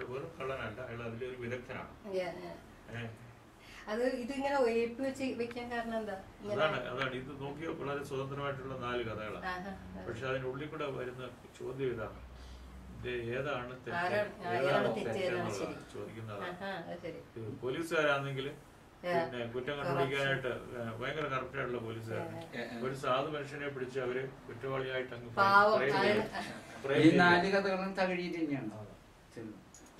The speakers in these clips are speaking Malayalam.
വെറും കള്ളനല്ല അയാൾ അതിലൊരു വിദഗ്ധനാണ് Yeah, yeah. ഏഹ്. അത് ഇതിങ്ങനെ ഒഴിപ്പ് വെച്ച് വെക്കാൻ കാരണം എന്താ ഇങ്ങനെ അതാണ് അതാണ് ഇത് നോക്കിയ വളരെ സ്വതന്ത്രമായിട്ടുള്ള നാല് കഥകളാണ് ആഹാ. പക്ഷെ അതിനുള്ളിൽ കൂടെ വരുന്ന ചോദ്യം ഇതാണ് ഇത് ഏതാണ് തെറ്റ് ആരാണ് ആ, ഏതാണ് ഏതാണ് തെറ്റ് തെറ്റ് ഏതാണ് എന്നുള്ളതാണ് ശരി ചോദിക്കുന്നതാണ് ആഹാ, അത് ശരി ഇത് പോലീസുകാരാണെങ്കിൽ Yeah. പിന്നെ കുറ്റം കണ്ടുപിടിക്കാനായിട്ട് ഏഹ്, ഭയങ്കര കറക്റ്റ് ആയിട്ടുള്ള പോലീസുകാരാണ് ഒരു സാധു മനുഷ്യനെ പിടിച്ച് അവര് കുറ്റവാളിയായിട്ട് അങ്ങ് പാവം, frame അയാൾ- ചെയ്യും. frame ഈ ചെയ്യും. നാല് കഥകളും തകഴി തന്നെയാണ് ചെല്ലും.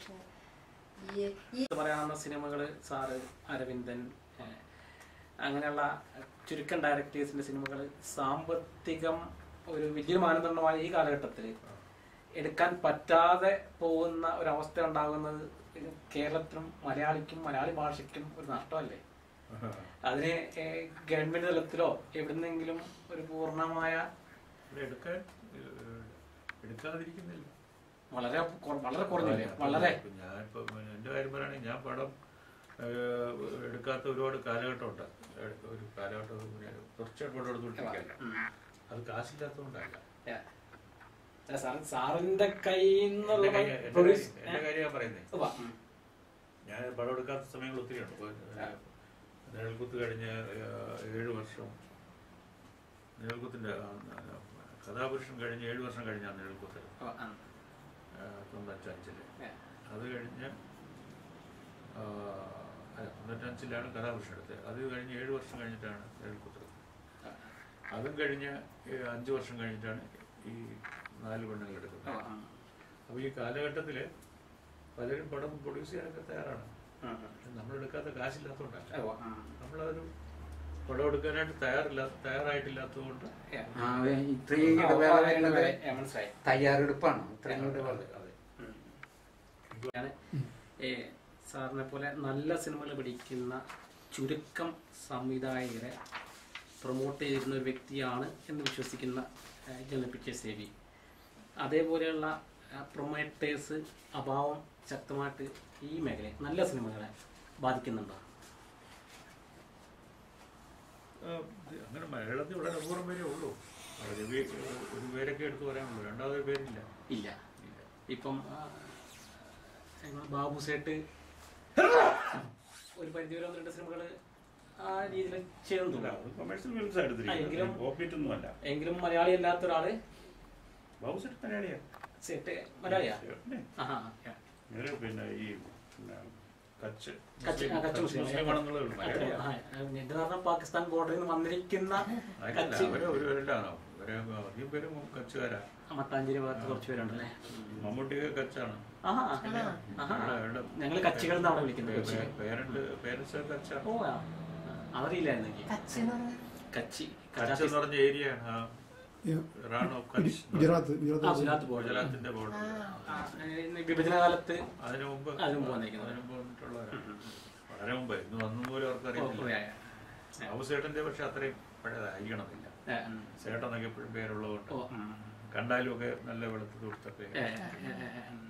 ഈ ഈ പറയാവുന്ന സിനിമകൾ സാറ് അരവിന്ദൻ ഏഹ്, അങ്ങനെയുള്ള ചുരുക്കം ഡയറക്ടേഴ്സിന്റെ സിനിമകൾ സാമ്പത്തികം ഒരു വലിയൊരു മാനദണ്ഡമായ ഈ കാലഘട്ടത്തിൽ എടുക്കാൻ പറ്റാതെ പോകുന്ന ഒരവസ്ഥ ഉണ്ടാകുന്നത് ഇത് കേരളത്തിനും മലയാളിക്കും മലയാളി ഭാഷയ്ക്കും ഒരു നഷ്ടമല്ലേ അതിന് ഏഹ്, ഗവൺമെന്റ് തലത്തിലോ എവിടുന്നെങ്കിലും ഒരു പൂർണ്ണമായ ഇത് എടുക്കാൻ ഏഹ്, എടുക്കാതിരിക്കുന്നില്ല വളരെ കുറ- വളരെ കുറഞ്ഞില്ലേ വളരെ ഞാൻ ഇപ്പൊ എന്റെ കാര്യം പറയുകയാണെങ്കിൽ ഞാൻ പടം ഏഹ്, എടുക്കാത്ത ഒരുപാട് കാലഘട്ടമുണ്ട് ഏഹ്, ഒരു കാലഘട്ടം ഇങ്ങനെ തീർച്ചയായിട്ടും പടം എടുത്തുകൊണ്ടിരിക്കുകയല്ല അത് കാശില്ലാത്തതുകൊണ്ടല്ല Yeah. അല്ല, സാറ് സാറിന്റെ കയ്യിൽ എന്റെ നിന്നുള്ള കാര്യം- എന്റെ produce- കാര്യം- എന്റെ കാര്യം ഞാൻ പറയുന്നത് ഉവ്വ. ഉം. ഞാൻ പടം എടുക്കാത്ത സമയങ്ങൾ ഒത്തിരി ഉണ്ട് ഇപ്പൊ, ഏഹ്, നിഴൽക്കുത്ത് കഴിഞ്ഞ് ഏഹ്, ഏഴ് വർഷം നിഴൽക്കുത്തിന്റെ ആ, ആ, കഥാപുരുഷൻ കഴിഞ്ഞ് ഏഴ് വർഷം കഴിഞ്ഞാണ് നിഴൽക്കുത്ത് ഉവ്വ. ആ. തൊണ്ണൂറ്റഞ്ചില് Yeah. അത് കഴിഞ്ഞ് ആ, അല്ല, തൊണ്ണൂറ്റഞ്ചിലാണ് കഥാപുരുഷൻ എടുത്തത് അത് കഴിഞ്ഞ് ഏഴ് വർഷം കഴിഞ്ഞിട്ടാണ് നിഴൽക്കുത്ത് അതും കഴിഞ്ഞ് ഏ, അഞ്ച് വർഷം കഴിഞ്ഞിട്ടാണ് ഈ നാല് പെണ്ണുങ്ങൾ ഉവ്വ. എടുക്കുന്നത് ആ. അപ്പോൾ ഈ കാലഘട്ടത്തിൽ പലരും പടം പ്രൊഡ്യൂസ് ചെയ്യാനൊക്കെ തയ്യാറാണ് ആ. പക്ഷെ നമ്മളെടുക്കാത്ത കാശില്ലാത്തതുകൊണ്ടല്ല ഉവ്വ. ആ. നമ്മളതൊരു പടം എടുക്കാനായിട്ട് തയ്യാറില്ല തയ്യാറായിട്ടില്ലാത്തതുകൊണ്ട് Yeah. ആ, വേ- ഇത്രയും ഇടവേള വരുന്നത് Yeah, മനസ്സിലായി തയ്യാറെടുപ്പാണ് ഇത്രയും അതെ, ഇടവേള അതെ. ഞാൻ സാറിനെ പോലെ നല്ല സിനിമകൾ പിടിക്കുന്ന ചുരുക്കം സംവിധായകരെ പ്രൊമോട്ട് ചെയ്തിരുന്ന ഒരു വ്യക്തിയാണ് എന്ന് വിശ്വസിക്കുന്ന ജനറൽ പിക്ചേഴ്സ് സേവി അതേപോലെയുള്ള പ്രൊമോട്ടേഴ്സ് അഭാവം ശക്തമായിട്ട് ഈ മേഖലയെ നല്ല സിനിമകളെ ബാധിക്കുന്നുണ്ടോ ആ, ഇത് അങ്ങനെ മലയാളത്തിൽ വളരെ അപൂർവം പേരേ ഉള്ളൂ വളരെ പേ- ഒരു പേരൊക്കെ എടുത്ത് പറയാനുള്ളൂ രണ്ടാമതൊരു പേരില്ല ഇല്ല ഇപ്പം ആ, ഞങ്ങൾ ബാബു സേട്ട് ഒരു പരിധി വരെ ഒന്ന് രണ്ട് സിനിമകൾ ആ രീതിയിൽ ചെയ്യുന്നുണ്ട് കൊമേഴ്സ്യൽ ഫിലിംസ് ആ, എങ്കിലും- എടുത്തിരിക്കുന്നത് കോപ്പറേറ്റ് ഒന്നും അല്ല എങ്കിലും മലയാളി അല്ലാത്ത ഒരാള് ബാബു സെറ്റ് മലയാളിയാ സേട്ട് മലയാളിയാ ചേട്ടനെ. ആഹാ, ആ. ഇവര് പിന്നെ ഈ പിന്നെ കച്ച് കച്ച് ആ, കച്ച് മുസ്ലിം. മുസ്ലിമാണെന്നുള്ളതേ ഉള്ളൂ അത്രേ ഉള്ളൂ. മലയാളിയാ ആ, എന്റെ കാരണം പാകിസ്ഥാൻ ബോർഡറിൽ നിന്ന് വന്നിരിക്കുന്ന അതല്ല കച്ച് അവരെ ഒരു പേരിലാണോ അവരെ അധികം പേരും കച്ചുകാരാ മട്ടാഞ്ചേരി ഭാഗത്ത് കുറച്ച് പേരുണ്ടല്ലേ മമ്മൂട്ടിക്ക് കച്ചാണ് ആഹാ ആഹാ ഞങ്ങള് കച്ചികൾ എന്നാണ് വിളിക്കുന്നത് കൊച്ചി. പേരന്റ് പേരൻസ് കച്ചാണ് ഓ ആ. അതറിയില്ലായിരുന്നു എനിക്ക് കച്ച് എന്ന് പറഞ്ഞാൽ കച്ചി കച്ച് എന്ന് പറഞ്ഞ ഏരിയ ആണ് ആ റാൺ ഓഫ് കച്ച് ഗുജറാത്ത് ആ, ഗുജറാത്ത് ഗുജറാത്ത് ബോർഡർ ഗുജറാത്തിന്റെ ബോർഡർ വിഭജന കാലത്ത് അതിനു മുമ്പ് അതിനു മുമ്പ് വന്നിരിക്കുന്നത്. അതിനു മുമ്പ് വന്നിട്ടുള്ളവരാണ് വളരെ മുമ്പ് ഇന്ന് വന്നു പോലും അവർക്ക് ഓ, അറിയില്ല കുറേയായ. ബാബു സേട്ടന്റെ പക്ഷെ അത്രയും പഴയതായിരിക്കണമെന്നില്ല ഏ, ഉം. സേട്ടനൊക്കെ എപ്പോഴും പേരുള്ളതുകൊണ്ട് ഓ, ഉം. കണ്ടാലും ഒക്കെ നല്ല വെളുത്ത് കൊടുത്തൊക്കെ ഏ, ഏ, ഏ, ഏ, ഉം.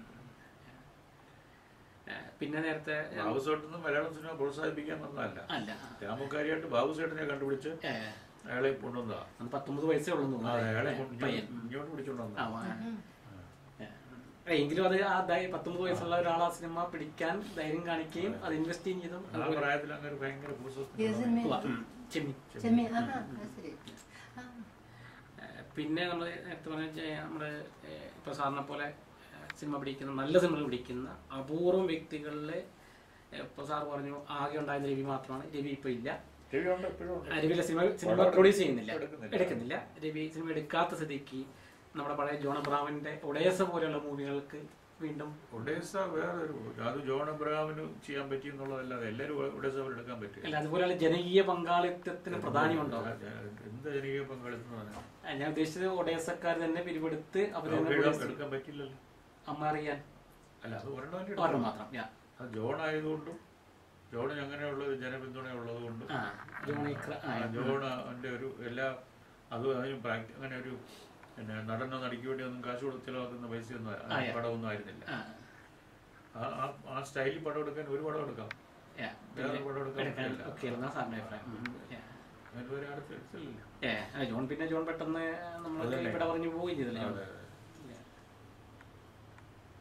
ഏ, പിന്നെ നേരത്തെ ബാബു സേട്ടൊന്നും മലയാളം സിനിമ പ്രോത്സാഹിപ്പിക്കാൻ വന്നതല്ല അല്ല രാമുക്കാരിയായിട്ട് ബാബു സേട്ടനെ കണ്ടുപിടിച്ച് ഏ, അയാളെ കൊണ്ടുവന്നതാ അന്ന് പത്തൊമ്പത് വയസ്സേ ഉള്ളൂ എന്ന് ആ, അയാളെ തോന്നുന്നു കൊണ്ട് പയ്യൻ ഇങ്ങോട്ട് പിടിച്ചോണ്ട് ആ, വന്നതാ ആ. ഏ, ഏ, എങ്കിലും അത് ആ ധൈ- പത്തൊമ്പത് വയസ്സുള്ള ഒരാൾ ആ സിനിമ പിടിക്കാൻ ധൈര്യം കാണിക്കുകയും അത് ഇൻവെസ്റ്റ് ചെയ്തതും ആ പ്രായത്തിൽ അങ്ങനെ ഒരു ഭയങ്കര ഏത് ഭൂസ്വസ്ഥ സിനിമ? ഉവ്വ, ഉം. ചെമ്മീൻ ചെമ്മീ ആഹാ അത് ശരി ആ. ഏഹ് പിന്നെ നമ്മൾ നേരത്തെ പറഞ്ഞ ചെ- നമ്മുടെ ഏഹ് ഇപ്പൊ സാറിനെ പോലെ ഏഹ് സിനിമ പിടിക്കുന്ന നല്ല സിനിമകൾ പിടിക്കുന്ന അപൂർവം വ്യക്തികളിലെ ഏഹ് ഇപ്പൊ സാർ പറഞ്ഞു ആകെ ഉണ്ടായിരുന്ന രവി മാത്രമാണ് രവി ഇപ്പൊ ഇല്ല രവി ഉണ്ട് എപ്പോഴും ഉണ്ട് ആ, രവിയിലെ സിനിമ സിനിമ പടം പ്രൊഡ്യൂസ് ചെയ്യുന്നില്ല എടുക്കുന്നില്ല. എടുക്കുന്നില്ല രവി സിനിമ എടുക്കാത്ത സ്ഥിതിക്ക് നമ്മുടെ പഴയ ജോൺ അബ്രാമിന്റെ ഒഡേസ പോലെയുള്ള മൂവികൾക്ക് വീണ്ടും ഒഡേസ വേറൊരു അത് ജോൺ അബ്രഹാമിന് ചെയ്യാൻ പറ്റി എന്നുള്ളതല്ലാതെ എല്ലാവരും ഒഡേസ പോലെ എടുക്കാൻ പറ്റില്ല അല്ല അതുപോലെയുള്ള ജനകീയ പങ്കാളിത്തത്തിന് പ്രാധാന്യമുണ്ടോ എന്ത് ജനകീയ പങ്കാളിത്തം എന്ന് പറഞ്ഞാൽ ആ, ഞാൻ ഉദ്ദേശിച്ചത് ഒഡേസക്കാർ തന്നെ പിരിവെടുത്ത് അവർ തന്നെ അവർക്ക് produce ചെയ്യും. എടുക്കാൻ പറ്റില്ലല്ലോ അമ്മ അറിയാൻ അല്ല അത് ഒരെണ്ണം തന്നെ ഒരെണ്ണം എടുക്കണം. മാത്രം യാ. അത് ജോൺ ആയതുകൊണ്ടും ജോണിന് അങ്ങനെയുള്ള ഒരു ജനപിന്തുണ ഉള്ളത് കൊണ്ടും ആ, ജോൺ ഇക്ര- ആ, ജോൺ അവന്റെ ഒരു എല്ലാ അതും അതിന് പ്രാക്- അങ്ങനെ ഒരു പിന്നെ നടനോ നടിക്ക് വേണ്ടി ഒന്നും കാശ് കൊടുത്ത് ചിലവാക്കുന്ന പൈസയൊന്നും ആ- ആ, യാ. പടമൊന്നും ആയിരുന്നില്ല ആ, ആ- ആ- ആ സ്റ്റൈലിൽ പടം എടുക്കാൻ ഒരു പടം എടുക്കാം യാ. വേറെ പിന്നെ പടം എടുക്കാൻ എടുക്കാൻ പറ്റില്ല. ഒക്കെ ഇരുന്ന സാറിന്റെ അഭിപ്രായം ഉം, യാ. അങ്ങനെ ഒരു അടുത്ത് എടുത്തില്ല ഏ, ആ, ജോൺ പിന്നെ ജോൺ പെട്ടെന്ന് നമ്മൾ അതല്ലേ. ഇവിടെ പറഞ്ഞു പോവുകയും ചെയ്തില്ല ജോൺ അതെ, യാ.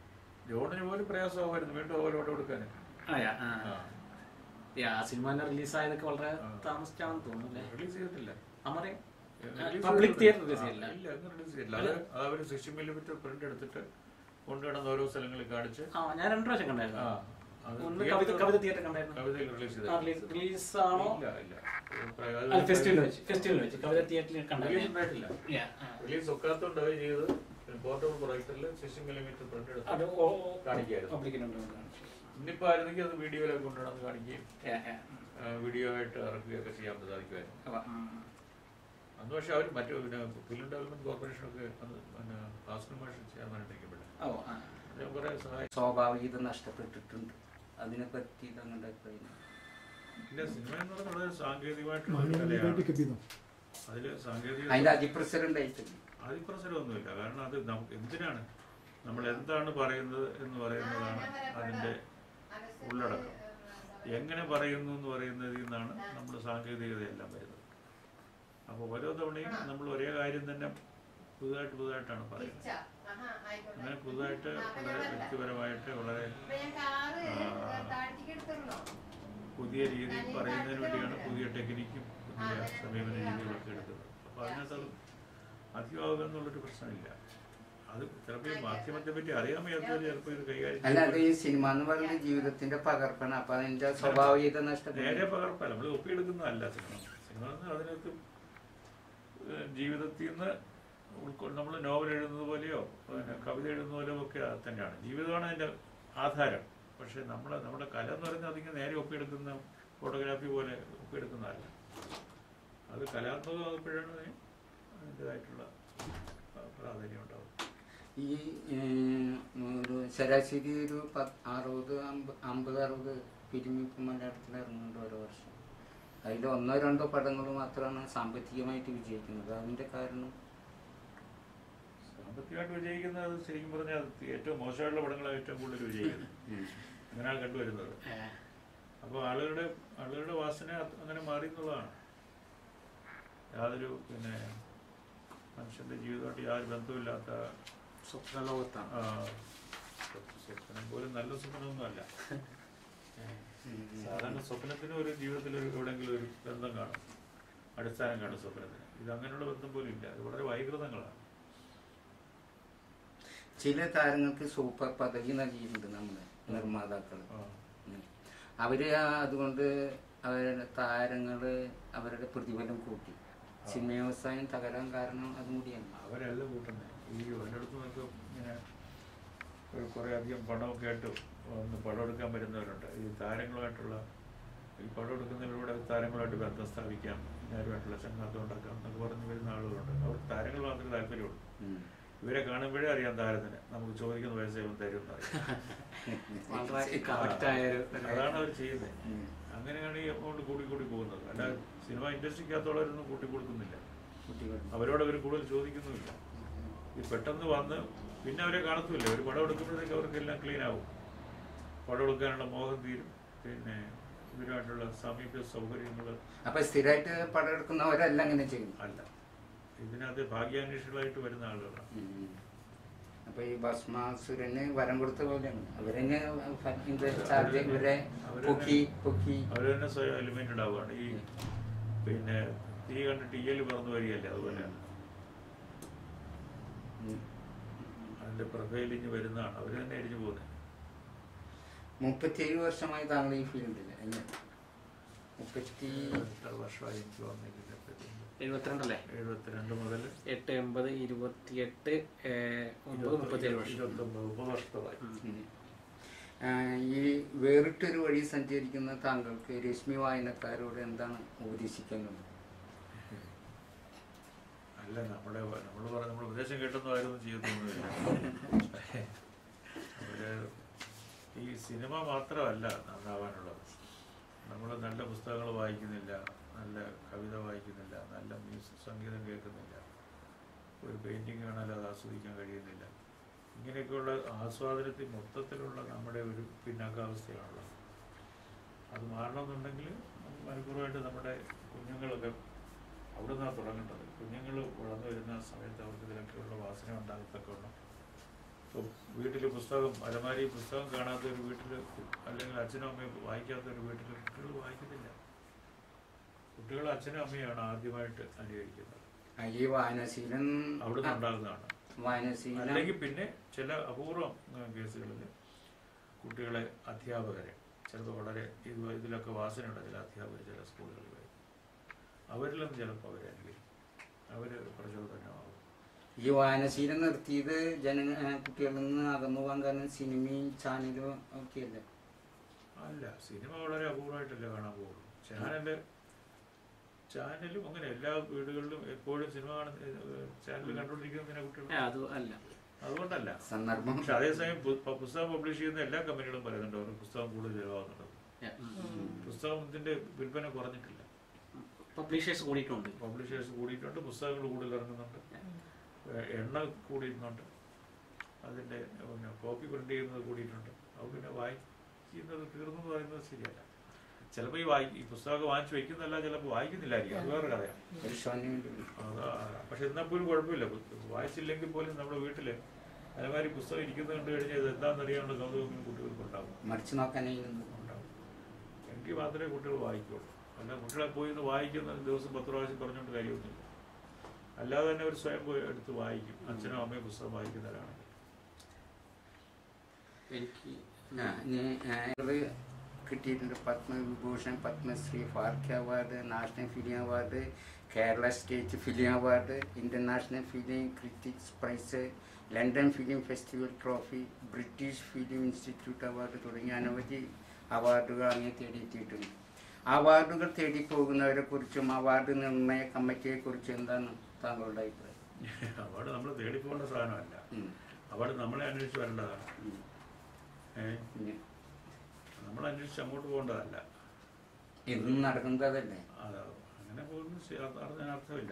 ജോണിന് പോലും പ്രയാസമായിരുന്നു വീണ്ടും അതുപോലെ പടം കൊടുക്കാൻ ആ, യാ, ആ. യാ, ആ സിനിമ റിലീസായതൊക്കെ വളരെ ആ. താമസിച്ചാണെന്ന് തോന്നുന്നു അല്ലേ റിലീസ് ചെയ്തിട്ടില്ല അമരെ റിലീസ് പബ്ലിക് ചെയ്തിട്ടില്ല. തിയേറ്റർ റിലീസ് ചെയ്യില്ല ആ, ഇല്ല അങ്ങനെ റിലീസ് ചെയ്തില്ല അത് അത് അവർ സിക്സ്റ്റി മില്ലിമീറ്റർ പ്രിന്റ് എടുത്തിട്ട് കൊണ്ടുകിടന്ന് ഓരോ സ്ഥലങ്ങളിൽ കാണിച്ച് ആ ഞാൻ രണ്ടു പ്രാവശ്യം കണ്ടായിരുന്നു ആ, അത് ഒന്ന് theatre- കവിത കവിത തിയേറ്റർ കണ്ടായിരുന്നു കവിതയിൽ റിലീസ് ആ, റിലീസ് റിലീസ് ആണോ ഇല്ല ഇല്ല അല്ല ഫെസ്റ്റിവൽ വെച്ച് ഫെസ്റ്റിവൽ വെച്ച് കവിത തിയേറ്ററിൽ റിലീസ് കണ്ടായിരുന്നു ഉണ്ടായിട്ടില്ല യാ, ആ. റിലീസ് ഒക്കാത്തോണ്ട് അവർ ചെയ്ത് പോർട്ടബിൾ പ്രൊജക്ടറിൽ സിക്സ്റ്റി മില്ലിമീറ്റർ പ്രിന്റ് അത് എടുത്ത് കാണിക്കായിരുന്നു. പബ്ലിക്കിനുണ്ട് കാണിച്ചു ഇന്നിപ്പോ ആയിരുന്നെങ്കിൽ അത് വീഡിയോയിലൊക്കെ കൊണ്ടുവന്ന് കാണിക്കുകയും യാ, യാ. ആ, വീഡിയോ ആയിട്ട് ഇറക്കുകയൊക്കെ ചെയ്യാൻ സാധിക്കുമായിരുന്നു അപ്പൊ, ഉം. അന്ന് പക്ഷെ അവർ മറ്റു പിന്നെ ഫിലിം ഡെവലപ്മെന്റ് കോർപ്പറേഷനൊക്കെ അന്ന് പിന്നെ ഭാസ്കർ മാഷൻ ചെയർമാനായിട്ടിരിക്കുമ്പോൾ ഓ, ആ. അദ്ദേഹം കുറെ സഹായിച്ചു സ്വാഭാവികത നഷ്ടപ്പെട്ടിട്ടുണ്ട് അതിനെ പറ്റി തങ്ങളുടെ അഭിപ്രായം പിന്നെ സിനിമ എന്ന് പറഞ്ഞാൽ വളരെ സാങ്കേതികമായിട്ടുള്ള ഒരു കലയാണ് അതില് സാങ്കേതിക അതിന്റെ അതിപ്രസരം ഉണ്ടായിട്ടില്ല അതിപ്രസരമൊന്നുമില്ല കാരണം അത് നമുക്ക് എന്തിനാണ് നമ്മൾ എന്താണ് പറയുന്നത് എന്ന് പറയുന്നതാണ് അതിന്റെ ഉള്ളടക്കം എങ്ങനെ പറയുന്നു എന്ന് പറയുന്നതിൽ നിന്നാണ് നമ്മുടെ സാങ്കേതികതയെല്ലാം വരുന്നത് അപ്പോൾ ഓരോ തവണയും നമ്മൾ ഒരേ കാര്യം തന്നെ പുതുതായിട്ട് പുതുതായിട്ടാണ് പറയുന്നത് അങ്ങനെ പുതുതായിട്ട് വളരെ വ്യക്തിപരമായിട്ട് വളരെ പുതിയ രീതിയിൽ പറയുന്നതിന് വേണ്ടിയാണ് പുതിയ ടെക്നിക്കും പുതിയ സമീപന രീതികളൊക്കെ എടുക്കുന്നത് അപ്പോൾ അതിനകത്ത് അത് അധികമാകുക എന്നുള്ളൊരു പ്രശ്നമില്ല അത് ചിലപ്പോൾ ഈ മാധ്യമത്തെ പറ്റി അറിയാൻ വയ്യാത്തവർ ചിലപ്പോൾ ഇത് കൈകാര്യം അല്ല അത് ചെയ്യുമ്പോൾ ഈ സിനിമ എന്ന് പറയുന്നത് ജീവിതത്തിന്റെ പകർപ്പാണ് അപ്പൊ അതിന്റെ സ്വാഭാവികത നേരെ നഷ്ടപ്പെട്ടു പകർപ്പല്ല നമ്മൾ ഒപ്പിയെടുക്കുന്നതല്ല സിനിമ സിനിമ എന്ന് പറഞ്ഞാൽ അതിനകത്ത് ഏഹ് ജീവിതത്തിൽ നിന്ന് ഉൾക്കൊണ്ട് നമ്മൾ നോവൽ എഴുതുന്നത് പോലെയോ പിന്നെ കവിത എഴുതുന്ന പോലെയോ ഒക്കെ അത് തന്നെയാണ് ജീവിതമാണ് അതിന്റെ ആധാരം പക്ഷെ നമ്മൾ നമ്മുടെ കല എന്ന് പറഞ്ഞാൽ അതിങ്ങനെ നേരെ ഒപ്പിയെടുക്കുന്ന ഫോട്ടോഗ്രാഫി പോലെ ഒപ്പിയെടുക്കുന്നതല്ല അത് കലാത്മകമാകുമ്പോഴാണ് അതിന് അതിൻ്റെതായിട്ടുള്ള പ്രാധാന്യം ഉണ്ടാവും ഈ ഏഹ്, ഒരു ശരാശരി ഒരു പത്ത് അറുപത് അമ്പ- അമ്പത് അറുപത് ഫിലിം ഇപ്പം മലയാളത്തിൽ ഇറങ്ങുന്നുണ്ട് ഓരോ വർഷം അതിൽ ഒന്നോ രണ്ടോ പടങ്ങൾ മാത്രമാണ് സാമ്പത്തികമായിട്ട് വിജയിക്കുന്നത് അതിന്റെ കാരണം സാമ്പത്തികമായിട്ട് വിജയിക്കുന്നത് ശരിക്കും പറഞ്ഞാൽ അത് ഏറ്റവും മോശമായിട്ടുള്ള പടങ്ങളാണ് ഏറ്റവും കൂടുതൽ വിജയിക്കുന്നത് അങ്ങനെയാണ് കണ്ടുവരുന്നത് ഏ, അപ്പോൾ ആളുകളുടെ ആളുകളുടെ വാസന അത് അങ്ങനെ മാറി എന്നുള്ളതാണ് യാതൊരു പിന്നെ മനുഷ്യന്റെ ജീവിതമായിട്ട് യാതൊരു ബന്ധമില്ലാത്ത സ്വപ്ന ലോകത്താണ് ആ, സ്വപ്നം പോലും നല്ല സ്വപ്നമൊന്നുമല്ല സാധാരണ സ്വപ്നത്തിന് ഒരു ജീവിതത്തിൽ ഒരു എവിടെയെങ്കിലും ഒരു ബന്ധം കാണും അടിസ്ഥാനം കാണും സ്വപ്നത്തിന് ഇത് അങ്ങനെയുള്ള ബന്ധം പോലും ഇല്ല അത് വളരെ വൈകൃതങ്ങളാണ് ചില താരങ്ങൾക്ക് സൂപ്പർ പദവി നൽകിയിട്ടുണ്ട് നമ്മുടെ നിർമ്മാതാക്കൾ ആ. അവര് ആ അതുകൊണ്ട് അവരുടെ താരങ്ങള് അവരുടെ പ്രതിഫലം കൂട്ടി സിനിമ വ്യവസായം തകരാൻ കാരണം അതും കൂടിയാണ് അവരെല്ലാം കൂട്ടുന്നത് ഈ ഒരിടത്തും നിന്നൊക്കെ ഇങ്ങനെ ഒരു കുറേ അധികം പണമൊക്കെ ആയിട്ട് വന്ന് പടം എടുക്കാൻ വരുന്നവരുണ്ട് ഈ താരങ്ങളുമായിട്ടുള്ള ഈ പടം എടുക്കുന്നവരുടെ താരങ്ങളുമായിട്ട് ബന്ധം സ്ഥാപിക്കാം നേരുമായിട്ടുള്ള ചങ്ങാത്തം ഉണ്ടാക്കാം എന്നൊക്കെ പറഞ്ഞ് വരുന്ന ആളുകളുണ്ട് അവർ താരങ്ങൾ മാത്രമേ താല്പര്യമുള്ളൂ ഉം. ഇവരെ കാണുമ്പോഴേ അറിയാം താരത്തിന് നമുക്ക് ചോദിക്കുന്ന പൈസ ഇവൻ തരും എന്നറിയാം വളരെ കറക്റ്റ് ആയ ഒരു അതാണ് അവർ ചെയ്യുന്നത് ഉം. അങ്ങനെയാണ് ഈ എമൗണ്ട് കൂടി കൂടി പോകുന്നത് അല്ലാതെ സിനിമ ഇൻഡസ്ട്രിക്കകത്തുള്ളവരൊന്നും കൂട്ടി കൊടുക്കുന്നില്ല കുട്ടികൾ അവരോട് അവർ കൂടുതൽ ചോദിക്കുന്നുമില്ല ഈ പെട്ടെന്ന് വന്ന് പിന്നെ അവരെ കാണത്തുമില്ല ഒരു പടം എടുക്കുമ്പോഴത്തേക്ക് അവർക്കെല്ലാം ക്ലീൻ ആവും പടം എടുക്കാനുള്ള മോഹം തീരും പിന്നെ ഇവരുമായിട്ടുള്ള സാമീപ്യ സൗകര്യങ്ങൾ അപ്പൊ സ്ഥിരമായിട്ട് പടം എടുക്കുന്നവരല്ല അങ്ങനെ ചെയ്യുന്നു അല്ല ഇതിനകത്ത് ഭാഗ്യാന്വേഷികളായിട്ട് വരുന്ന ആളുകളാണ് ഉം. അപ്പൊ ഈ ഭസ്മാസുരന് വരം കൊടുത്ത പോലെയാണ് അവരെന്നെ ഫ- ഇത് ചാർജ് ഇവരെ അവരെന്നെ- പൊക്കി പൊക്കി അവർ തന്നെ സ്വയം എലിമെന്റഡ് ആവുകയാണ് ഈ പിന്നെ തീ കണ്ടിട്ട് ഇയൽ പറന്നു വരികയല്ലേ അതുപോലെയാണ് ഉം. അതിന്റെ പ്രൊഫൈലിഞ്ഞ് വരുന്നതാണ് അവർ തന്നെ എരിഞ്ഞു പോകുന്നത് മുപ്പത്തിയേഴ് വർഷമായി താങ്കൾ ഈ ഫീൽഡിൽ അല്ലേ മുപ്പത്തി എത്ര വർഷമായി എനിക്ക് വന്നിട്ടില്ല എഴുപത്തിരണ്ടല്ലേ എഴുപത്തിരണ്ട് മുതൽ എട്ട് എൺപത് ഇരുപത്തിയെട്ട് ഏ, ഒമ്പത് മുപ്പത്തിയേഴ് വർഷം ഇരുപത്തൊമ്പത് മുപ്പത് വർഷത്തോളമായി ഉം. ആ, ഈ വേറിട്ടൊരു വഴി സഞ്ചരിക്കുന്ന താങ്കൾക്ക് രശ്മി വായനക്കാരോട് എന്താണ് ഉപദേശിക്കുന്നത് അല്ല നമ്മുടെ നമ്മൾ പറഞ്ഞ നമ്മൾ ഉപദേശം കേട്ടൊന്നും ആരും ചെയ്യത്തൊന്നുമില്ല അവര് ഈ സിനിമ മാത്രമല്ല നന്നാവാനുള്ളത് നമ്മൾ നല്ല പുസ്തകങ്ങൾ വായിക്കുന്നില്ല നല്ല കവിത വായിക്കുന്നില്ല നല്ല മ്യൂസിക് സംഗീതം കേൾക്കുന്നില്ല ഒരു പെയിൻറ്റിങ് കാണാൻ അത് ആസ്വദിക്കാൻ കഴിയുന്നില്ല ഇങ്ങനെയൊക്കെയുള്ള ആസ്വാദനത്തിൽ മൊത്തത്തിലുള്ള നമ്മുടെ ഒരു പിന്നാക്കാവസ്ഥയാണുള്ളത് അത് മാറണമെന്നുണ്ടെങ്കിൽ മനഃപൂർവ്വമായിട്ട് നമ്മുടെ കുഞ്ഞുങ്ങളൊക്കെ അവിടെ നിന്നാണ് തുടങ്ങേണ്ടത് കുഞ്ഞുങ്ങൾ വളർന്നു വരുന്ന സമയത്ത് അവർക്ക് ഇതിലൊക്കെയുള്ള വാസന ഉണ്ടാകത്തക്കവണ്ണം വീട്ടിൽ പുസ്തകം അലമാരി പുസ്തകം കാണാത്ത ഒരു വീട്ടിൽ അല്ലെങ്കിൽ അച്ഛനും അമ്മയും വായിക്കാത്ത ഒരു വീട്ടിൽ കുട്ടികൾ വായിക്കുന്നില്ല കുട്ടികൾ അച്ഛനും അമ്മയാണ് ആദ്യമായിട്ട് അനുകരിക്കുന്നത് ആ, ഈ വായനശീലം അവിടെ നിന്നുണ്ടാകുന്നതാണ് വായനശീലം അല്ലെങ്കിൽ പിന്നെ ചില അപൂർവം കേസുകളിൽ കുട്ടികളെ അധ്യാപകരെ ചിലപ്പോൾ വളരെ ഇത് ഇതിലൊക്കെ വാസനയുള്ള ചില അധ്യാപകർ ചില സ്കൂളുകളിൽ വരും അവരിലും ചിലപ്പോൾ അവരെ അനുകരിക്കും അവർ പ്രചോദനമാകും ഈ വായനശീലം നിർത്തിയത് ജന ആ, കുട്ടികളിൽ നിന്ന് അകന്നു പോകാൻ കാരണം സിനിമയും ചാനലും ഒക്കെയല്ലേ അല്ല സിനിമ വളരെ അപൂർവമായിട്ടല്ലേ കാണാൻ പോകുള്ളൂ ചാനല് ചാനലും അങ്ങനെ എല്ലാ വീടുകളിലും എപ്പോഴും സിനിമ കാണുന്ന ചാനൽ കണ്ടുകൊണ്ടിരിക്കുന്ന കുട്ടികൾ ഏ, അത് അല്ല അതുകൊണ്ടല്ല സന്ദർഭം പക്ഷെ അതേസമയം പു- പ- പുസ്തകം പബ്ലിഷ് ചെയ്യുന്ന എല്ലാ കമ്പനികളും പറയുന്നുണ്ട് അവർക്ക് പുസ്തകം കൂടുതൽ ചിലവാകുന്നുണ്ട് ഏ, ഉം. പുസ്തകത്തിന്റെ വിൽപ്പന കുറഞ്ഞിട്ടില്ല പബ്ലിഷേഴ്സ് കൂടിയിട്ടുണ്ട് പബ്ലിഷേഴ്സ് കൂടിയിട്ടുണ്ട് പുസ്തകങ്ങൾ കൂടുതൽ ഇറങ്ങുന്നുണ്ട് ഏഹ് എണ്ണ കൂടിയിട്ടുണ്ട് അതിന്റെ പിന്നെ കോപ്പി പ്രിന്റ് ചെയ്യുന്നത് കൂടിയിട്ടുണ്ട് അത് പിന്നെ വായിക്കുന്നത് തീർന്നു എന്ന് പറയുന്നത് ശരിയല്ല ചിലപ്പോൾ ഈ വായി ഈ പുസ്തകമൊക്കെ വാങ്ങിച്ചു വെക്കുന്നല്ല ചിലപ്പോൾ വായിക്കുന്നില്ലായിരിക്കും അത് വേറെ കഥയാണ് പരിശോധന അതാ പക്ഷെ എന്നാൽ പോലും കുഴപ്പമില്ല പു- വായിച്ചില്ലെങ്കിൽ പോലും നമ്മുടെ വീട്ടില് അതേമാതിരി പുസ്തകം ഇരിക്കുന്നത് കണ്ടു കഴിഞ്ഞാൽ ഇത് എന്താണെന്നറിയാനുള്ള കൗതുകം കുട്ടികൾക്ക് ഉണ്ടാകും മറിച്ച് നോക്കാനായിരുന്നു ഉണ്ടാവും എങ്കിൽ മാത്രമേ കുട്ടികൾ വായിക്കുള്ളൂ അല്ല കുട്ടികളെ പോയി ഒന്ന് വായിക്കുന്ന ദിവസം പത്ത് പ്രാവശ്യം പറഞ്ഞുകൊണ്ട് കാര്യമൊന്നുമില്ല അല്ലാതെ തന്നെ അവർ സ്വയം പോയി എടുത്ത് വായിക്കും അച്ഛനും അമ്മയും പുസ്തകം വായിക്കുന്നവരാണ് എനിക്ക് ആ, ഇനി, ആ, ഇത് കിട്ടിയിട്ടുണ്ട് പത്മവിഭൂഷൺ പത്മശ്രീ ഫാർക്ക award national film award Kerala state film award international film critics prize London film festival trophy British film institute award തുടങ്ങിയ അനവധി അവാർഡുകൾ അങ്ങേ തേടിയെത്തിയിട്ടുണ്ട് അവാർഡുകൾ തേടി പോകുന്നവരെ കുറിച്ചും അവാർഡ് നിർണയ കമ്മിറ്റിയെ കുറിച്ചും എന്താണ് താങ്കളുടെ അഭിപ്രായം അവാർഡ് നമ്മൾ തേടിപ്പോകേണ്ട സാധനമല്ല ഉം. അവാർഡ് നമ്മളെ അന്വേഷിച്ച് വരേണ്ടതാണ് ഉം. ഏഹ് പിന്നെ നമ്മൾ അന്വേഷിച്ച് അങ്ങോട്ട് പോകേണ്ടതല്ല എന്നും നടക്കുന്നത് അതല്ലേ അത് അങ്ങനെ പോകുന്ന ശ- അത് അതിന് അർത്ഥമില്ല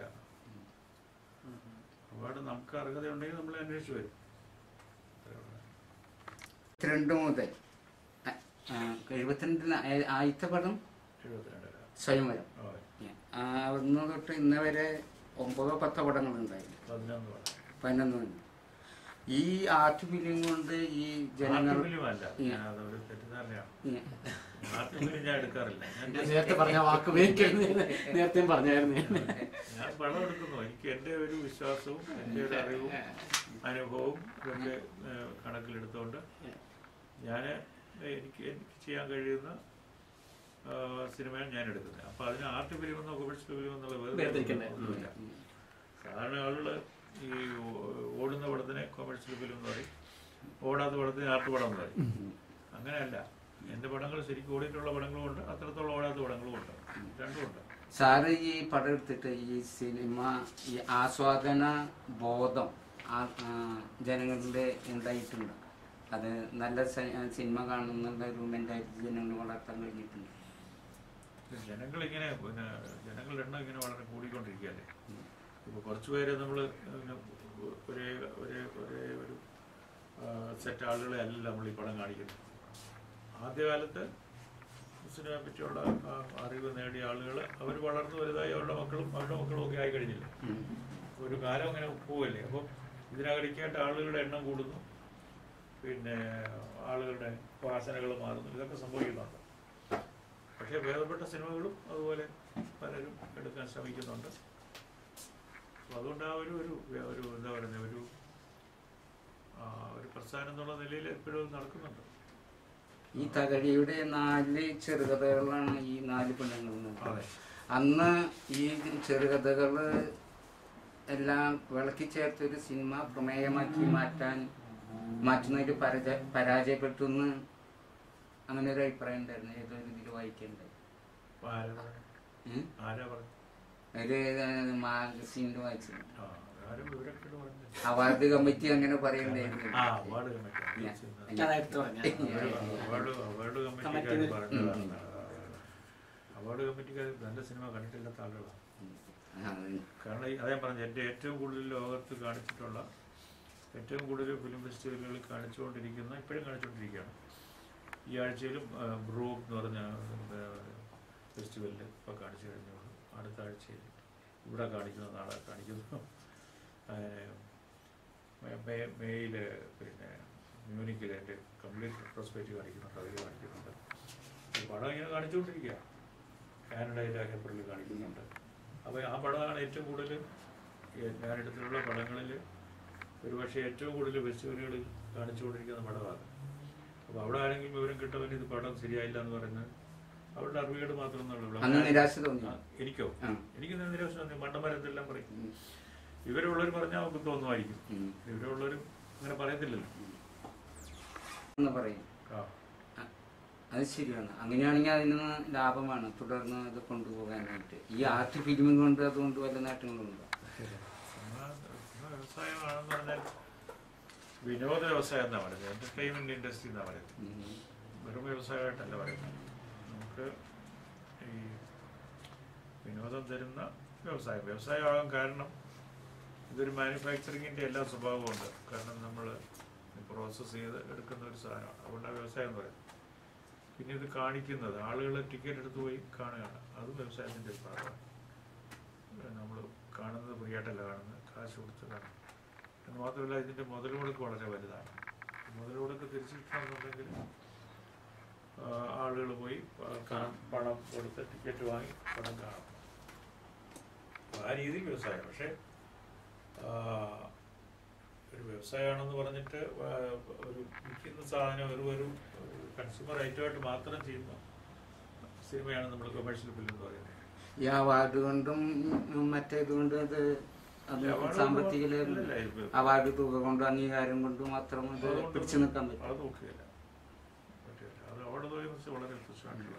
അവാർഡ് നമുക്ക് അർഹതയുണ്ടെങ്കിൽ നമ്മളെ അന്വേഷിച്ച് വരും അത്രേ ഉള്ളൂ. എഴുപത്തിരണ്ട് മുതൽ അ- ആ, എഴുപത്തിരണ്ടിന് ആ- ആദ്യത്തെ പടം എഴുപത്തിരണ്ടര സ്വയംവരം ഓ, ആ, അന്ന് തൊട്ട് ഇന്ന് വരെ ഒമ്പതോ പത്തോ പടങ്ങളുണ്ടായിരുന്നു പതിനൊന്ന് പടം പതിനൊന്ന് മണി ഈ ആർട്ട് ഫിലിം കൊണ്ട് ഈ ജനങ്ങൾ ആർട്ടിഫിലിമല്ല ഈ- അതൊരു തെറ്റിദ്ധാരണയാണ് ഈ ആർട്ടിഫിലിം ഞാൻ എടുക്കാറില്ല ഞാൻ ഞാൻ നേരത്തെ പറഞ്ഞ വാക്ക് ഉപയോഗിക്കരുത് എന്ന് നേരത്തെ പറഞ്ഞായിരുന്നു ഞാൻ പണം എടുക്കുന്നു എനിക്ക് എൻ്റെ ഒരു വിശ്വാസവും എൻ്റെ ഒരു അറിവും അനുഭവവും ഇതൊക്കെ ഏഹ്, കണക്കിലെടുത്തുകൊണ്ട് ഞാൻ എനിക്ക് എനിക്ക് ചെയ്യാൻ കഴിയുന്ന സിനിമയാണ് ഞാൻ എടുക്കുന്നത് അപ്പൊ അതിന് ആർട്ട് ഫിലിം എന്നോ കൊമേഴ്ഷ്യൽ ഫിലിം എന്നുള്ള വേർതിരിക്കണ്ടേ? ഒന്നുമില്ല സാധാരണ ആളുകൾ ഈ ഓ- ഓടുന്ന പടത്തിനെ കൊമേഴ്ഷ്യൽ ഫിലിം എന്ന് പറയും ഓടാത്ത പടത്തിന് ആർട്ട് പടം എന്ന് പറയും അങ്ങനെയല്ല എൻ്റെ പടങ്ങൾ ശരിക്കും ഓടിയിട്ടുള്ള പടങ്ങളും ഉണ്ട് അത്രത്തോളം ഓടാത്ത പടങ്ങളും ഉണ്ട് രണ്ടും ഉണ്ട് സാറ് ഈ പടം എടുത്തിട്ട് ഈ സിനിമ ഈ ആസ്വാദന ബോധം ആ- ആ, ജനങ്ങളുടെ ഉണ്ടായിട്ടുണ്ട് അത് നല്ല സ- സിനിമ കാണുന്നുള്ള ഒരു മെന്റാലിറ്റി ജനങ്ങൾ വളർത്താൻ കഴിഞ്ഞിട്ടുണ്ട് ജനങ്ങളിങ്ങനെ പിന്നെ ജനങ്ങളുടെ എണ്ണം ഇങ്ങനെ വളരെ കൂടിക്കൊണ്ടിരിക്കുകയല്ലേ ഇപ്പോൾ കുറച്ച് പേര് നമ്മൾ ഒരേ ഒരേ ഒരേ ഒരു സെറ്റ് ആളുകളെ അല്ല നമ്മൾ ഈ പടം കാണിക്കുന്നത് ആദ്യകാലത്ത് സിനിമയെ പറ്റിയുള്ള ആ, അറിവ് നേടിയ ആളുകൾ അവർ വളർന്നു വലുതായി അവരുടെ മക്കളും അവരുടെ മക്കളും ഒക്കെ ആയി കഴിഞ്ഞില്ലേ ഉം. ഒരു കാലം അങ്ങനെ പോവല്ലേ അപ്പം ഇതിനകടിക്കായിട്ട് ആളുകളുടെ എണ്ണം കൂടുന്നു പിന്നെ ആളുകളുടെ വാസനകൾ മാറുന്നു ഇതൊക്കെ സംഭവിക്കുന്നുണ്ട് പക്ഷേ ഭേദപ്പെട്ട സിനിമകളും അതുപോലെ പലരും എടുക്കാൻ ശ്രമിക്കുന്നുണ്ട് അപ്പോൾ അതുകൊണ്ട് ആ ഒരു ഒരു ഒരു എന്താ പറയുന്നത് ഒരു ആ, ഒരു പ്രസ്ഥാനം എന്നുള്ള നിലയിൽ എപ്പോഴും നടക്കുന്നുണ്ട് ഈ തകഴിയുടെ നാല് ചെറുകഥകളാണ് ഈ നാല് പെണ്ണുങ്ങൾ അതെ അന്ന് ഈ ചെറുകഥകൾ എല്ലാം വിളക്കി ചേർത്തൊരു സിനിമ പ്രമേയമാക്കി മാറ്റാൻ മാറ്റുന്നതിൽ പരാജ പരാജയപ്പെട്ടു എന്ന് അങ്ങനെ ഒരു അഭിപ്രായം ഉണ്ടായിരുന്നു ഏതൊരു ഇതിൽ വായിക്കണ്ടായി അപ്പോൾ ആരാ പറഞ്ഞു ഉം? ആരാ പറഞ്ഞു ഒരു മാഗസീനിൽ വായിച്ചിട്ടുണ്ട് ആ ആരും വിവരക്കേട് പറഞ്ഞു അവാർഡ് കമ്മിറ്റി അങ്ങനെ പറയണ്ടായിരുന്നു ആ അവാർഡ് കമ്മിറ്റി ഞാൻ നേരത്തെ പറഞ്ഞ അവാർഡ് അവാർഡ് കമ്മിറ്റിക്കാർ കമ്മിറ്റി- പറഞ്ഞതാണ് അവാർഡ് കമ്മിറ്റിക്കാർ നല്ല സിനിമ കണ്ടിട്ടില്ലാത്ത ആളുകളാണ് ആ, കാരണം ഈ- അതേ പറഞ്ഞു എൻ്റെ ഏറ്റവും കൂടുതൽ ലോകത്ത് കാണിച്ചിട്ടുള്ള ഏറ്റവും കൂടുതൽ ഫിലിം ഫെസ്റ്റിവലുകളിൽ കാണിച്ചുകൊണ്ടിരിക്കുന്ന ഇപ്പോഴും കാണിച്ചുകൊണ്ടിരിക്കുകയാണ് ഈ ആഴ്ചയിലും ബ്രൂക്ക് എന്ന് പറഞ്ഞ ഫെസ്റ്റിവലിൽ ഇപ്പോൾ കാണിച്ചു കഴിഞ്ഞുള്ളൂ അടുത്ത ആഴ്ചയിൽ ഇവിടെ കാണിക്കുന്നു നാളെ കാണിക്കുന്നു മേ- മേ- മേയില് പിന്നെ മ്യൂണിക്കിൽ എൻ്റെ കംപ്ലീറ്റ് റെട്രോസ്പെക്റ്റ് കാണിക്കുന്നുണ്ട് അതിൽ കാണിക്കുന്നുണ്ട് ഈ പടം ഇങ്ങനെ കാണിച്ചുകൊണ്ടിരിക്കുക കാനഡയിലെ ഏപ്രിലിൽ കാണിക്കുന്നുണ്ട് അപ്പോൾ ആ പടമാണ് ഏറ്റവും കൂടുതൽ ഞാനെടുത്തിട്ടുള്ള പടങ്ങളിൽ ഒരുപക്ഷെ ഏറ്റവും കൂടുതൽ ഫെസ്റ്റിവലുകളിൽ കാണിച്ചുകൊണ്ടിരിക്കുന്ന പടമാണ് അപ്പോൾ അവിടെ ആരെങ്കിലും വിവരം കിട്ടവൻ ഇത് പടം ശരിയായില്ല എന്ന് പറയുന്നത് അവരുടെ അറിവുകേട് മാത്രമേ ഉള്ളൂ അന്ന് നിരാശ തോന്നി ആ, എനിക്കോ ആ. എനിക്ക് നിരാശ തോന്നി മണ്ടന്മാരെന്തെല്ലാം പറയും ഉം. വിവരമുള്ളവർ പറഞ്ഞാൽ നമുക്ക് തോന്നുമായിരിക്കും ഉം. വിവരമുള്ളവരും അങ്ങനെ പറയത്തില്ലല്ലോ എന്ന് പറയും ആ അ- അത് ശരിയാണ് അങ്ങനെയാണെങ്കിൽ അതിന് ലാഭമാണ് തുടർന്ന് അത് കൊണ്ടുപോകാനായിട്ട് ഈ ആർട്ട് ഫിലിമും കൊണ്ട് അതുകൊണ്ട് വല്ല നേട്ടങ്ങളുണ്ടോ സിനിമ സിനിമ വ്യവസായമാണെന്ന് പറഞ്ഞാൽ വിനോദ വ്യവസായം എന്നാ പറയുന്നത് എന്റർടൈൻമെന്റ് ഇൻഡസ്ട്രി എന്നാ പറയുന്നത് ഉം. വെറും വ്യവസായമായിട്ടല്ല പറയുന്നത് നമുക്ക് ഈ വിനോദം തരുന്ന വ്യവസായം വ്യവസായമാകാൻ കാരണം ഇതൊരു മാനുഫാക്ചറിങ്ങിൻ്റെ എല്ലാ സ്വഭാവവും ഉണ്ട് കാരണം നമ്മൾ പ്രോസസ്സ് ചെയ്ത് എടുക്കുന്ന ഒരു സാധനമാണ് അതുകൊണ്ടാണ് വ്യവസായം എന്ന് പറയുന്നത് പിന്നെ ഇത് കാണിക്കുന്നത് ആളുകൾ ടിക്കറ്റ് എടുത്ത് പോയി കാണുകയാണ് അതും വ്യവസായത്തിൻ്റെ ഒരു ഭാഗമാണ് നമ്മൾ കാണുന്നത് ഫ്രീയായിട്ടല്ല കാണുന്നത് കാശ് കൊടുത്ത് കാണും എന്ന് മാത്രമല്ല ഇതിൻ്റെ മുതൽ മുടക്ക് വളരെ വലുതാണ് മുതൽ മുടക്ക് തിരിച്ചു കിട്ടണമെന്നുണ്ടെങ്കിൽ ആളുകൾ പോയി പ- കാ- പണം കൊടുത്ത് ടിക്കറ്റ് വാങ്ങി പണം കാണും അപ്പൊ ആ രീതിയിൽ വ്യവസായം പക്ഷേ ആ, ഒരു വ്യവസായമാണെന്ന് പറഞ്ഞിട്ട് ആ, ഒരു വിൽക്കുന്ന സാധനം ഒരു ഒരു കൺസ്യൂമർ ഐറ്റമായിട്ട് മാത്രം ചെയ്യുന്ന സിനിമയാണ് നമ്മൾ കൊമേഴ്ഷ്യൽ ഫിലിം എന്ന് പറയുന്നത് ഈ അവാർഡ് കൊണ്ടും ഉം, മറ്റേത് കൊണ്ടും അത് അത് ഈ award സാമ്പത്തിക കൊണ്ട് അല്ലല്ല, ഇത് അവാർഡ് തുക കൊണ്ടും അംഗീകാരം കൊണ്ടും മാത്രം അത് അതുകൊണ്ട് പിടിച്ചു നിൽക്കാൻ പറ്റും അത് നോക്കുകയില്ല പറ്റില്ല അത് അവിടെ പോയി വെച്ച് വളരെ വ്യത്യസ്തമായിട്ടുള്ള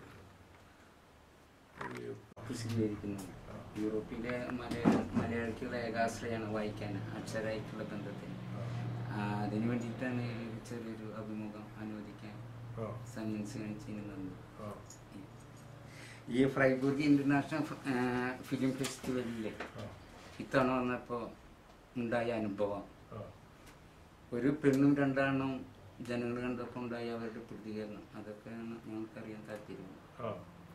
ഒരു പ്രസിദ്ധീകരിക്കുന്നുണ്ട് യൂറോപ്പിലെ മലയാള മലയാളിക്കുള്ള ഏകാശ്രയാണ് വായിക്കാൻ അക്ഷരായിട്ടുള്ള ബന്ധത്തിന് ആ, അതിനു വേണ്ടിയിട്ടാണ് ഈ ചെറിയൊരു അഭിമുഖം അനുവദിക്കാൻ ആ, സന്മൻസ് കാണിച്ചിരുന്നത് ആ, ഈ ഫ്രൈബൂർഗ് ഇന്റർനാഷണൽ ഫ- ആ, ഫിലിം ഫെസ്റ്റിവലിൽ ആ, ഇത്തവണ വന്നപ്പോൾ ഉണ്ടായ അനുഭവം ആ. ഒരു പെണ്ണും രണ്ടാണും ജനങ്ങൾ കണ്ടപ്പോൾ ഉണ്ടായ അവരുടെ പ്രതികരണം അതൊക്കെയാണ് ഞങ്ങൾക്കറിയാൻ താല്പര്യം ആ.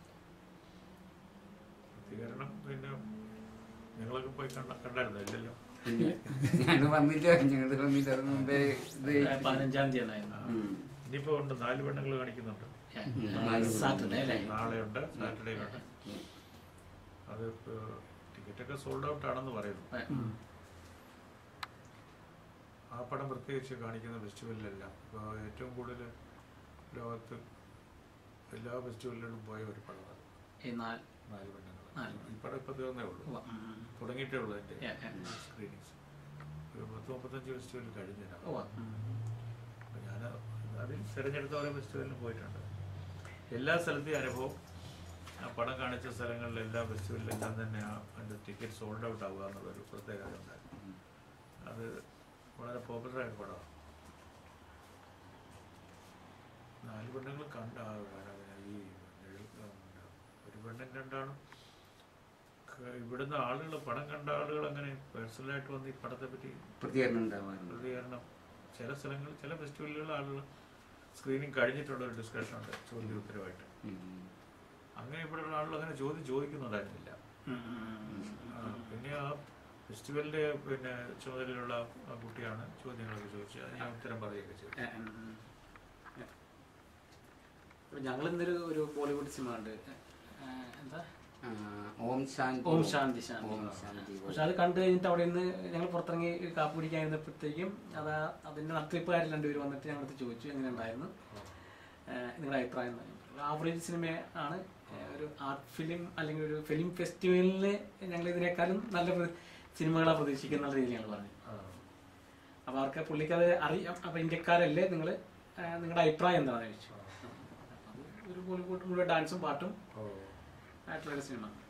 പ്രതികരണം പിന്നെ നിങ്ങളൊക്കെ പോയി കണ്ട കണ്ടായിരുന്നോ ഇല്ലല്ലോ ഞാൻ വന്നില്ല ഞങ്ങൾ വന്നില്ല അതിന് മുമ്പേ ഇത് പതിനഞ്ചാം തീയതി ആയിരുന്നു ഉം. ഇനിയിപ്പോ ഉണ്ട് നാല് പെണ്ണുങ്ങൾ കാണിക്കുന്നുണ്ട് സാറ്റർഡേ അല്ലേ നാളെയുണ്ട് സാറ്റർഡേ ഉണ്ട് അത് ടിക്കറ്റൊക്കെ സോൾഡ് ഔട്ട് ആണെന്ന് പറയുന്നു ഉം. ആ പടം പ്രത്യേകിച്ച് കാണിക്കുന്ന ഫെസ്റ്റിവലിലെല്ലാം ഇപ്പോൾ ഏറ്റവും കൂടുതൽ ലോകത്ത് എല്ലാ ഫെസ്റ്റിവലിലും പോയ ഒരു പടമാണ് ഈ നാല് നാല് പെണ്ണുങ്ങൾ നാല് ഈ പടം ഇപ്പോൾ തീർന്നേ ഉള്ളൂ ഉവ്വ. ഉം. തുടങ്ങിയിട്ടേ ഉള്ളൂ എൻ്റെ Yeah, yeah. സ്ക്രീനിങ്സ് ഒരു പത്ത് മുപ്പത്തഞ്ച് ഫെസ്റ്റിവൽ കഴിഞ്ഞിട്ടാണ് ഉവ്വ. ഉം. അപ്പോൾ ഞാൻ അതിൽ തിരഞ്ഞെടുത്ത ഓരോ ഫെസ്റ്റിവലിനും പോയിട്ടുണ്ട് എല്ലാ സ്ഥലത്തെയും അനുഭവം ആ പടം കാണിച്ച സ്ഥലങ്ങളിലെ എല്ലാ ഫെസ്റ്റിവലിലെല്ലാം തന്നെ ആ അതിൻ്റെ ടിക്കറ്റ് സോൾഡ് ഔട്ട് ആവുക എന്നുള്ളൊരു പ്രത്യേകത ഉണ്ടായിരുന്നു അത് വളരെ പോപ്പുലറായ പടമാണ് നാല് പെണ്ണുങ്ങൾ കണ്ട ആ, ഈ ഒരു പെണ്ണും രണ്ടാണും ക- ഇവിടുന്ന് ആളുകൾ പടം കണ്ട ആളുകൾ അങ്ങനെ പേഴ്സണലായിട്ട് വന്ന് ഈ പടത്തെ പറ്റി പ്രതികരണം ഉണ്ടാവാറുണ്ട് പ്രതികരണം ചില സ്ഥലങ്ങളിൽ ചില ഫെസ്റ്റിവലുകളിൽ ആളുകൾ സ്ക്രീനിങ് കഴിഞ്ഞിട്ടുള്ള ഒരു ഡിസ്കഷൻ ഉണ്ട് ചോദ്യ ഉത്തരവായിട്ട് ഉം. അങ്ങനെ ഇവിടെയുള്ള ആളുകൾ അങ്ങനെ ചോദ്യം ചോദിക്കുന്നുണ്ടായിരുന്നില്ല ഉം. ഉം. ആ, പിന്നെ ആ ഫെസ്റ്റിവലിന്റെ പിന്നെ ചുമതലയുള്ള ആ കുട്ടിയാണ് ചോദ്യങ്ങളൊക്കെ ചോദിച്ചത് അത് ഞാൻ ഉത്തരം പറയുകയൊക്കെ ചെയ്തു ഏ, ഉം. ഉം. അപ്പൊ ഞങ്ങൾ ഇന്നൊരു ഒരു ബോളിവുഡ് സിനിമ ഉണ്ട് ഏ, എന്താ ആ, ഓം ശാന്തി ഓം ശാന്തി ശാന്തി ഓം ശാന്തി പക്ഷെ അത് കണ്ടു കഴിഞ്ഞിട്ട് അവിടെ നിന്ന് ഞങ്ങൾ പുറത്തിറങ്ങി കാപ്പ് കുടിക്കാൻ ഇരുന്നപ്പോഴത്തേക്കും അത് അതിന്റെ നടത്തിപ്പുകാർ രണ്ടുപേർ വന്നിട്ട് ഞങ്ങളടുത്ത് ചോദിച്ചു എങ്ങനെ ഉണ്ടായിരുന്നു ഏഹ് നിങ്ങളുടെ അഭിപ്രായം എന്ന് പറഞ്ഞു ആവറേജ് സിനിമ ആണ് ഏഹ് ഒരു ആർട്ട് ഫിലിം അല്ലെങ്കിൽ ഒരു ഫിലിം ഫെസ്റ്റിവലിന് ഞങ്ങൾ ഇതിനേക്കാളും നല്ല പ്ര- സിനിമകളാണ് പ്രതീക്ഷിക്കുന്ന രീതിയിൽ ഞങ്ങൾ പറഞ്ഞു ആ. അപ്പോൾ അവർക്ക് പുള്ളിക്കത് അറിയാം അപ്പോൾ ഇന്ത്യക്കാരല്ലേ നിങ്ങൾ നിങ്ങളുടെ അഭിപ്രായം എന്താണെന്ന് ചോദിച്ചു അപ്പം അത് ഒരു ബോളിവുഡ് മുഴുവൻ ഡാൻസും പാട്ടും ഓ ആയിട്ടുള്ള ഒരു സിനിമ